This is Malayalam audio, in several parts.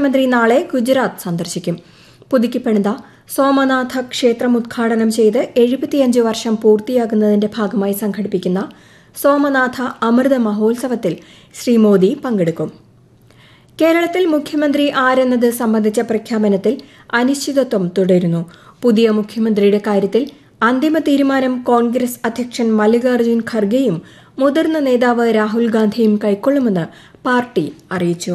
പ്രധാനമന്ത്രി നാളെ ഗുജറാത്ത് സന്ദർശിക്കും പുതുക്കിപ്പണിത സോമനാഥ ക്ഷേത്രം ഉദ്ഘാടനം ചെയ്ത് എഴുപത്തിയഞ്ച് വർഷം പൂർത്തിയാകുന്നതിന്റെ ഭാഗമായി സംഘടിപ്പിക്കുന്ന സോമനാഥ അമൃത മഹോത്സവത്തിൽ ശ്രീ മോദി പങ്കെടുക്കും കേരളത്തിൽ മുഖ്യമന്ത്രി ആരെന്നത് സംബന്ധിച്ച പ്രഖ്യാപനത്തിൽ അനിശ്ചിതത്വം തുടരുന്നു പുതിയ മുഖ്യമന്ത്രിയുടെ കാര്യത്തിൽ അന്തിമ തീരുമാനം കോൺഗ്രസ് അധ്യക്ഷൻ മല്ലികാർജ്ജുൻ ഖർഗെയും മുതിർന്ന നേതാവ് രാഹുൽ ഗാന്ധിയും കൈക്കൊള്ളുമെന്ന് പാർട്ടി അറിയിച്ചു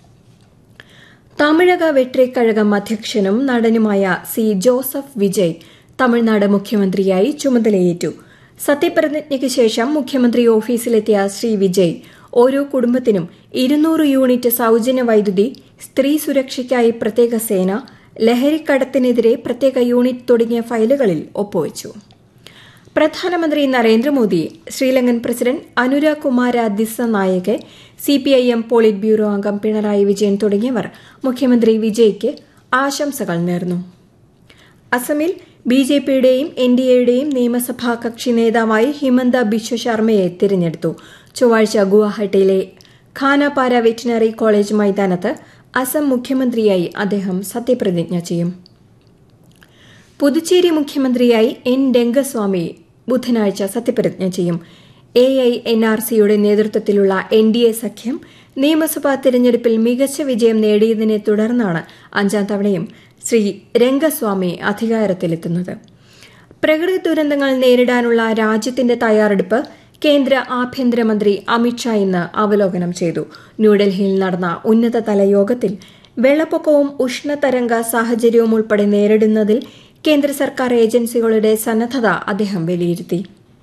തമിഴക വെട്രിക്കഴകം അധ്യക്ഷനും നടനുമായ സി ജോസഫ് വിജയ് തമിഴ്നാട് മുഖ്യമന്ത്രിയായി ചുമതലയേറ്റു സത്യപ്രതിജ്ഞയ്ക്ക് ശേഷം മുഖ്യമന്ത്രി ഓഫീസിലെത്തിയ ശ്രീ വിജയ് ഓരോ കുടുംബത്തിനും ഇരുന്നൂറ് യൂണിറ്റ് സൌജന്യ വൈദ്യുതി സ്ത്രീ സുരക്ഷയ്ക്കായി പ്രത്യേക സേന ലഹരിക്കടത്തിനെതിരെ പ്രത്യേക യൂണിറ്റ് തുടങ്ങിയ ഫയലുകളിൽ ഒപ്പുവച്ചു പ്രധാനമന്ത്രി Narendra Modi Sri Lankan president Anurag Kumara Dissanayake CPIM polit bureau അംഗം പിണറായി വിജയൻ തുടങ്ങിയവർ മുഖ്യമന്ത്രി വിജയ്ക്ക് ആശംസകൾ നേർന്നു അസമിൽ ബി ജെ പിയുടെയും എൻ ഡി എയുടെയും നിയമസഭാ കക്ഷി നേതാവായി ഹിമന്ത ബിശ്വ ശർമ്മയെ തിരഞ്ഞെടുത്തു ചൊവ്വാഴ്ച ഗുവാഹട്ടിയിലെ ഖാനാപാര വെറ്റിനറി കോളേജ് മൈതാനത്ത് അസം മുഖ്യമന്ത്രിയായി അദ്ദേഹം സത്യപ്രതിജ്ഞ ചെയ്യും പുതുച്ചേരി മുഖ്യമന്ത്രിയായി എൻ രംഗസ്വാമി ബുധനാഴ്ച സത്യപ്രതിജ്ഞ ചെയ്യും എ ഐ എൻ ആർ സിയുടെ നേതൃത്വത്തിലുള്ള എൻ ഡി എ സഖ്യം നിയമസഭാ തെരഞ്ഞെടുപ്പിൽ മികച്ച വിജയം നേടിയതിനെ തുടർന്നാണ് അഞ്ചാം തവണയും ശ്രീ രംഗസ്വാമി അധികാരത്തിലെത്തുന്നത് പ്രകൃതി ദുരന്തങ്ങൾ നേരിടാനുള്ള രാജ്യത്തിന്റെ തയ്യാറെടുപ്പ് കേന്ദ്ര ആഭ്യന്തരമന്ത്രി അമിത്ഷാ ഇന്ന് അവലോകനം ചെയ്തു ന്യൂഡൽഹിയിൽ നടന്ന ഉന്നതതല യോഗത്തിൽ വെള്ളപ്പൊക്കവും ഉഷ്ണതരംഗ സാഹചര്യവും ഉൾപ്പെടെ നേരിടുന്നതിൽ കേന്ദ്ര സർക്കാർ ഏജൻസികളുടെ സന്നദ്ധത അദ്ദേഹം വിലയിരുത്തി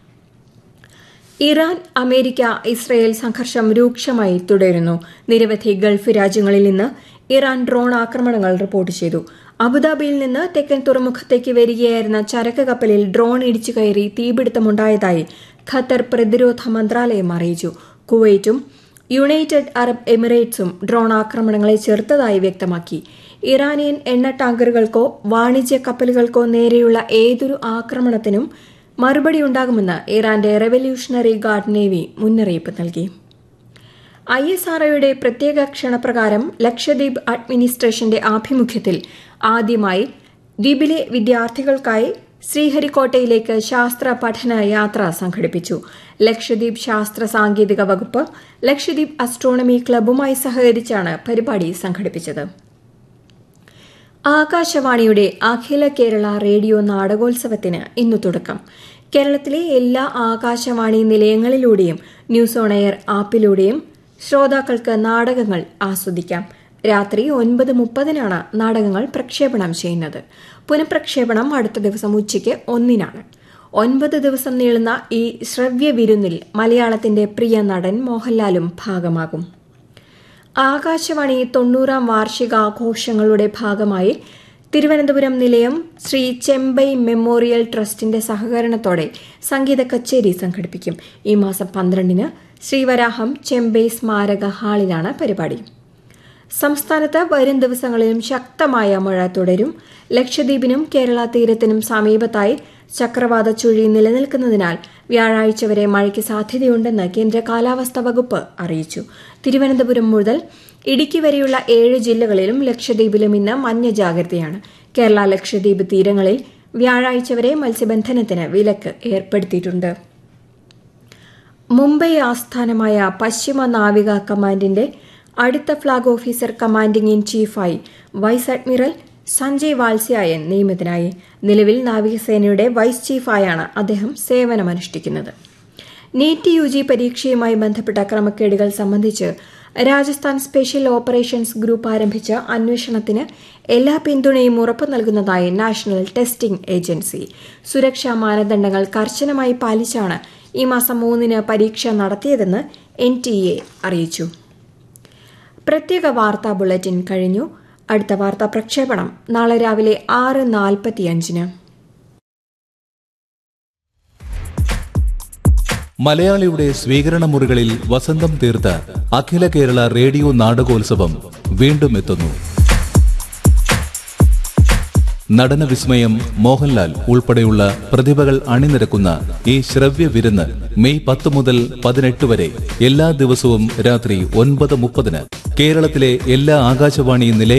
ഇറാൻ അമേരിക്ക ഇസ്രയേൽ സംഘർഷം രൂക്ഷമായി തുടരുന്നു നിരവധി ഗൾഫ് രാജ്യങ്ങളിൽ നിന്ന് ഇറാൻ ഡ്രോൺ ആക്രമണങ്ങൾ റിപ്പോർട്ട് ചെയ്തു അബുദാബിയിൽ നിന്ന് തെക്കൻ തുറമുഖത്തേക്ക് വരികയായിരുന്ന ചരക്ക് കപ്പലിൽ ഡ്രോൺ ഇടിച്ചു കയറി തീപിടുത്തമുണ്ടായതായി ഖത്തർ പ്രതിരോധ മന്ത്രാലയം അറിയിച്ചു കുവൈറ്റും യുണൈറ്റഡ് അറബ് എമിറേറ്റ്സും ഡ്രോൺ ആക്രമണങ്ങളെ ചെറുത്തതായി വ്യക്തമാക്കി ഇറാനിയൻ എണ്ണ ടാങ്കറുകൾക്കോ വാണിജ്യ കപ്പലുകൾക്കോ നേരെയുള്ള ഏതൊരു ആക്രമണത്തിനും മറുപടിയുണ്ടാകുമെന്ന് ഇറാന്റെ റെവല്യൂഷണറി ഗാർഡ് നേവി മുന്നറിയിപ്പ് നൽകി ഐ എസ് ആർഒയുടെ പ്രത്യേക ക്ഷണപ്രകാരം ലക്ഷദ്വീപ് അഡ്മിനിസ്ട്രേഷന്റെ ആഭിമുഖ്യത്തിൽ ആദ്യമായി ദ്വീപിലെ വിദ്യാർത്ഥികൾക്കായി ശ്രീഹരിക്കോട്ടയിലേക്ക് ശാസ്ത്ര പഠന യാത്ര സംഘടിപ്പിച്ചു ലക്ഷദ്വീപ് ശാസ്ത്ര സാങ്കേതിക വകുപ്പ് ലക്ഷദ്വീപ് അസ്ട്രോണമി ക്ലബ്ബുമായി സഹകരിച്ചാണ് പരിപാടി സംഘടിപ്പിച്ചത് ആകാശവാണിയുടെ അഖില കേരള റേഡിയോ നാടകോത്സവത്തിന് ഇന്നു തുടക്കം കേരളത്തിലെ എല്ലാ ആകാശവാണി നിലയങ്ങളിലൂടെയും ന്യൂസ് ഓൺ എയർ ആപ്പിലൂടെയും ശ്രോതാക്കൾക്ക് നാടകങ്ങൾ ആസ്വദിക്കാം രാത്രി ഒൻപത് മുപ്പതിനാണ് നാടകങ്ങൾ പ്രക്ഷേപണം ചെയ്യുന്നത് പുനഃപ്രക്ഷേപണം അടുത്ത ദിവസം ഉച്ചയ്ക്ക് ഒന്നിനാണ് ഒൻപത് ദിവസം നീളുന്ന ഈ ശ്രവ്യ വിരുന്നിൽ മലയാളത്തിന്റെ പ്രിയ നടൻ മോഹൻലാലും ഭാഗമാകും ആകാശവാണി തൊണ്ണൂറാം വാർഷികാഘോഷങ്ങളുടെ ഭാഗമായി തിരുവനന്തപുരം നിലയം ശ്രീ ചെമ്പൈ മെമ്മോറിയൽ ട്രസ്റ്റിന്റെ സഹകരണത്തോടെ സംഗീത കച്ചേരി സംഘടിപ്പിക്കും ഈ മാസം പന്ത്രണ്ടിന് ശ്രീവരാഹം ചെമ്പൈ സ്മാരക ഹാളിലാണ് പരിപാടി സംസ്ഥാനത്ത് വരും ദിവസങ്ങളിലും ശക്തമായ മഴ തുടരും ലക്ഷദ്വീപിനും കേരള തീരത്തിനും സമീപത്തായി ചക്രവാത ചുഴി നിലനിൽക്കുന്നതിനാൽ വ്യാഴാഴ്ച വരെ മഴയ്ക്ക് സാധ്യതയുണ്ടെന്ന് കേന്ദ്ര കാലാവസ്ഥാ വകുപ്പ് അറിയിച്ചു തിരുവനന്തപുരം മുതൽ ഇടുക്കി വരെയുള്ള ഏഴ് ജില്ലകളിലും ലക്ഷദ്വീപിലും ഇന്ന് മഞ്ഞ ജാഗ്രതയാണ് കേരള ലക്ഷദ്വീപ് തീരങ്ങളിൽ വ്യാഴാഴ്ച വരെ മത്സ്യബന്ധനത്തിന് വിലക്ക് ഏർപ്പെടുത്തിയിട്ടുണ്ട് മുംബൈ ആസ്ഥാനമായ പശ്ചിമ നാവിക കമാൻഡിന്റെ അടുത്ത ഫ്ളാഗ് ഓഫീസർ കമാൻഡിംഗ് ഇൻ ചീഫായി വൈസ് അഡ്മിറൽ സഞ്ജയ് വാത്സ്യായൻ നിയമിതനായി നിലവിൽ നാവികസേനയുടെ വൈസ് ചീഫായാണ് അദ്ദേഹം സേവനമനുഷ്ഠിക്കുന്നത് നീറ്റ് യു ജി പരീക്ഷയുമായി ബന്ധപ്പെട്ട ക്രമക്കേടുകൾ സംബന്ധിച്ച് രാജസ്ഥാൻ സ്പെഷ്യൽ ഓപ്പറേഷൻസ് ഗ്രൂപ്പ് ആരംഭിച്ച അന്വേഷണത്തിന് എല്ലാ പിന്തുണയും ഉറപ്പു നൽകുന്നതായി നാഷണൽ ടെസ്റ്റിംഗ് ഏജൻസി സുരക്ഷാ മാനദണ്ഡങ്ങൾ കർശനമായി പാലിച്ചാണ് ഈ മാസം മൂന്നിന് പരീക്ഷ നടത്തിയതെന്ന് എൻ ടി എ അറിയിച്ചു പ്രത്യേക വാർത്താ ബുള്ളറ്റിൻ കഴിഞ്ഞു അടുത്ത വാർത്താ പ്രക്ഷേപണം നാളെ രാവിലെ ആറ് നാൽപ്പത്തിയഞ്ചിന് മലയാളിയുടെ സ്വീകരണ മുറികളിൽ വസന്തം തീർത്ത അഖില കേരള റേഡിയോ നാടകോത്സവം വീണ്ടും എത്തുന്നു നടന വിസ്മയം മോഹൻലാൽ ഉൾപ്പെടെയുള്ള പ്രതിഭകൾ അണിനിരക്കുന്ന ഈ ശ്രവ്യ വിരുന്ന് മെയ് പത്ത് മുതൽ പതിനെട്ട് വരെ എല്ലാ ദിവസവും രാത്രി ഒൻപത് മുപ്പതിന് കേരളത്തിലെ എല്ലാ ആകാശവാണി നിലയ